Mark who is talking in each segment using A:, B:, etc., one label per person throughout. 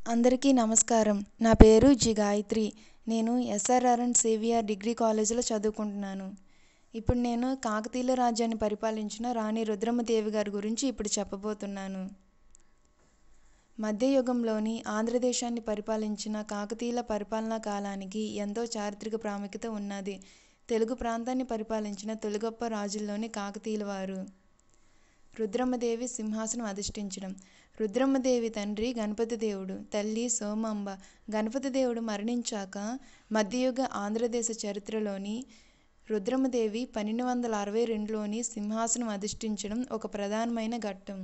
A: అందరికీ నమస్కారం నా పేరు జి గాయత్రి నేను ఎస్ఆర్ఆర్ఎన్ సివిఆర్ డిగ్రీ కాలేజీలో చదువుకుంటున్నాను ఇప్పుడు నేను కాకతీయుల రాజ్యాన్ని పరిపాలించిన రాణి రుద్రమదేవి గారి గురించి ఇప్పుడు చెప్పబోతున్నాను మధ్యయుగంలోని ఆంధ్రదేశాన్ని పరిపాలించిన కాకతీయుల పరిపాలనా కాలానికి ఎంతో చారిత్రక ప్రాముఖ్యత ఉన్నది తెలుగు ప్రాంతాన్ని పరిపాలించిన తొలిగొప్ప రాజుల్లోని కాకతీయుల వారు రుద్రమదేవి సింహాసనం అధిష్ఠించడం రుద్రమదేవి తండ్రి గణపతి దేవుడు తల్లి సోమాంబ గణపతి దేవుడు మరణించాక మధ్యయుగ ఆంధ్రదేశ చరిత్రలోని రుద్రమదేవి పన్నెండు వందల అరవై రెండులోని సింహాసనం అధిష్ఠించడం ఒక ప్రధానమైన ఘట్టం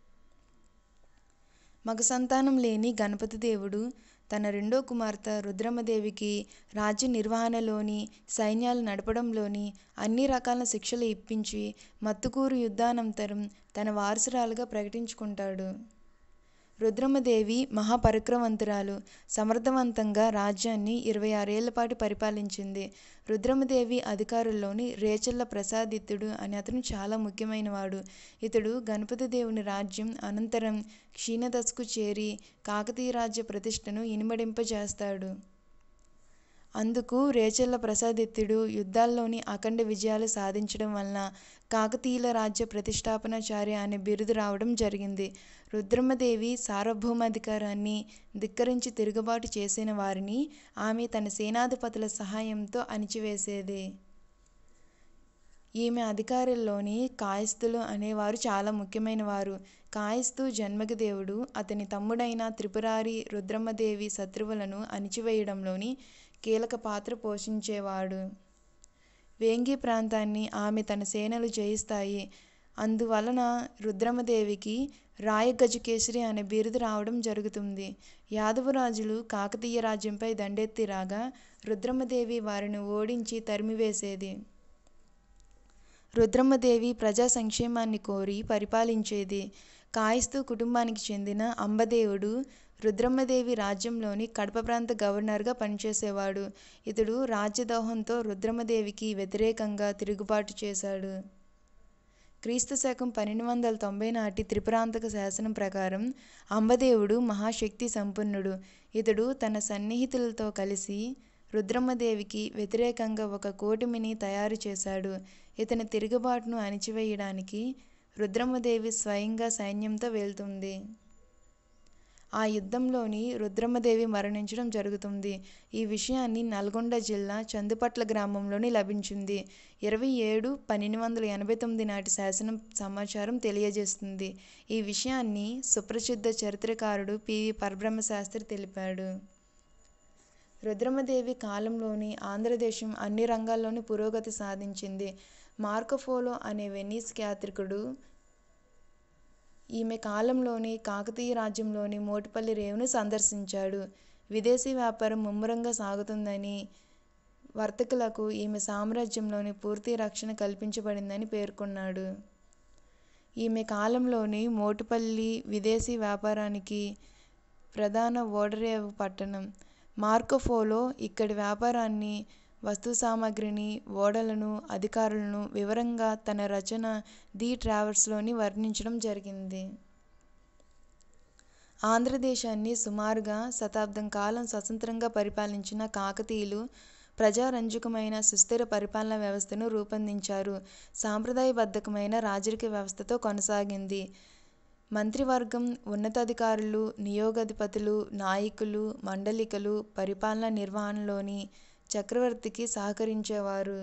A: మగ సంతానం లేని గణపతి దేవుడు తన రెండో కుమార్తె రుద్రమదేవికి రాజ్య నిర్వహణలోని సైన్యాలు నడపడంలోని అన్ని రకాల శిక్షలు ఇప్పించి మత్తుకూరు యుద్ధానంతరం తన వారసురాలుగా ప్రకటించుకుంటాడు రుద్రమదేవి మహాపరిక్రమవంతురాలు సమర్థవంతంగా రాజ్యాన్ని ఇరవై ఆరేళ్ల పాటు పరిపాలించింది రుద్రమదేవి అధికారుల్లోని రేచల్ల ప్రసాదిత్యుడు అనే అతను చాలా ముఖ్యమైనవాడు ఇతడు గణపతి దేవుని రాజ్యం అనంతరం క్షీణదశకు చేరి కాకతీయ రాజ్య ప్రతిష్టను ఇనుమడింపజేస్తాడు అందుకు రేచల్ల ప్రసాదిత్యుడు యుద్ధాల్లోని అఖండ విజయాలు సాధించడం వలన కాకతీయుల రాజ్య ప్రతిష్టాపనాచార్య అనే బిరుదు రావడం జరిగింది రుద్రమదేవి సార్వభౌమాధికారాన్ని ధిక్కరించి తిరుగుబాటు చేసిన వారిని ఆమె తన సేనాధిపతుల సహాయంతో అణిచివేసేది ఈమె అధికారుల్లోని కాయస్థులు అనేవారు చాలా ముఖ్యమైన వారు కాయస్థు జన్మకి దేవుడు అతని తమ్ముడైన త్రిపురారి రుద్రమదేవి శత్రువులను అణిచివేయడంలోని కీలక పాత్ర పోషించేవాడు వేంగి ప్రాంతాన్ని ఆమె తన సేనలు జయిస్తాయి అందువలన రుద్రమదేవికి రాయగజకేసరి అనే బిరుదు రావడం జరుగుతుంది యాదవరాజులు కాకతీయ రాజ్యంపై దండెత్తి రాగా రుద్రమదేవి వారిని ఓడించి తరిమివేసేది రుద్రమదేవి ప్రజా సంక్షేమాన్ని కోరి పరిపాలించేది కాయస్తు కుటుంబానికి చెందిన అంబదేవుడు రుద్రమదేవి రాజ్యంలోని కడప ప్రాంత గవర్నర్గా పనిచేసేవాడు ఇతడు రాజ్యదోహంతో రుద్రమదేవికి వ్యతిరేకంగా తిరుగుబాటు చేశాడు క్రీస్తు శకం పన్నెండు వందల తొంభై నాటి త్రిపురాంతక శాసనం ప్రకారం అంబదేవుడు మహాశక్తి సంపన్నుడు ఇతడు తన సన్నిహితులతో కలిసి రుద్రమదేవికి వ్యతిరేకంగా ఒక కూటమిని తయారు చేశాడు ఇతని తిరుగుబాటును అణిచివేయడానికి రుద్రమదేవి స్వయంగా సైన్యంతో వెళ్తుంది ఆ యుద్ధంలోని రుద్రమదేవి మరణించడం జరుగుతుంది ఈ విషయాన్ని నల్గొండ జిల్లా చందుపట్ల గ్రామంలోని లభించింది ఇరవై ఏడు పన్నెండు వందల ఎనభై తొమ్మిది నాటి శాసనం సమాచారం తెలియజేస్తుంది ఈ విషయాన్ని సుప్రసిద్ధ చరిత్రకారుడు పివి పరబ్రహ్మశాస్త్రి తెలిపాడు రుద్రమదేవి కాలంలోని ఆంధ్రదేశం అన్ని రంగాల్లోనూ పురోగతి సాధించింది మార్కోఫోలో అనే వెనీస్ యాత్రికుడు ఈమె కాలంలోని కాకతీయ రాజ్యంలోని మోటిపల్లి రేవును సందర్శించాడు విదేశీ వ్యాపారం ముమ్మరంగా సాగుతుందని వర్తకులకు ఈమె సామ్రాజ్యంలోని పూర్తి రక్షణ కల్పించబడిందని పేర్కొన్నాడు ఈమె కాలంలోని మోటుపల్లి విదేశీ వ్యాపారానికి ప్రధాన ఓడరేవు పట్టణం మార్కోఫోలో ఇక్కడి వ్యాపారాన్ని వస్తు సామాగ్రిని ఓడలను అధికారులను వివరంగా తన రచన ది ట్రావెల్స్లోని వర్ణించడం జరిగింది ఆంధ్రదేశాన్ని సుమారుగా శతాబ్దం కాలం స్వతంత్రంగా పరిపాలించిన కాకతీయులు ప్రజారంజకమైన సుస్థిర పరిపాలనా వ్యవస్థను రూపొందించారు సాంప్రదాయబద్ధకమైన రాజరిక వ్యవస్థతో కొనసాగింది మంత్రివర్గం ఉన్నతాధికారులు నియోగాధిపతులు నాయకులు మండలికలు పరిపాలనా నిర్వహణలోని చక్రవర్తికి సహకరించేవారు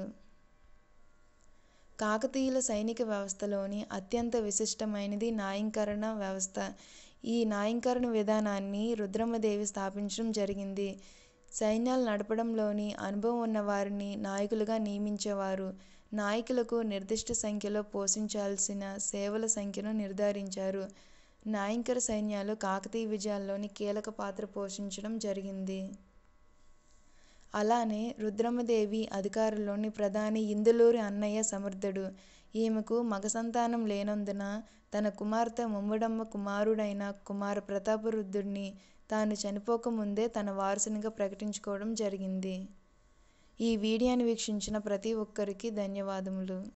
A: కాకతీయుల సైనిక వ్యవస్థలోని అత్యంత విశిష్టమైనది న్యాయంకరణ వ్యవస్థ ఈ న్యాయంకరణ విధానాన్ని రుద్రమదేవి స్థాపించడం జరిగింది సైన్యాలు నడపడంలోని అనుభవం ఉన్న వారిని నాయకులుగా నియమించేవారు నాయకులకు నిర్దిష్ట సంఖ్యలో పోషించాల్సిన సేవల సంఖ్యను నిర్ధారించారు న్యాయంకర సైన్యాలు కాకతీయ విజయాల్లోని కీలక పాత్ర పోషించడం జరిగింది అలానే రుద్రమదేవి అధికారుల్లోని ప్రధాని ఇందులూరి అన్నయ్య సమర్థుడు ఈమెకు మగ సంతానం లేనందున తన కుమార్తె ముమ్మడమ్మ కుమారుడైన కుమార ప్రతాపరుద్రుడిని తాను చనిపోకముందే తన వారసునిగా ప్రకటించుకోవడం జరిగింది ఈ వీడియోని వీక్షించిన ప్రతి ఒక్కరికి ధన్యవాదములు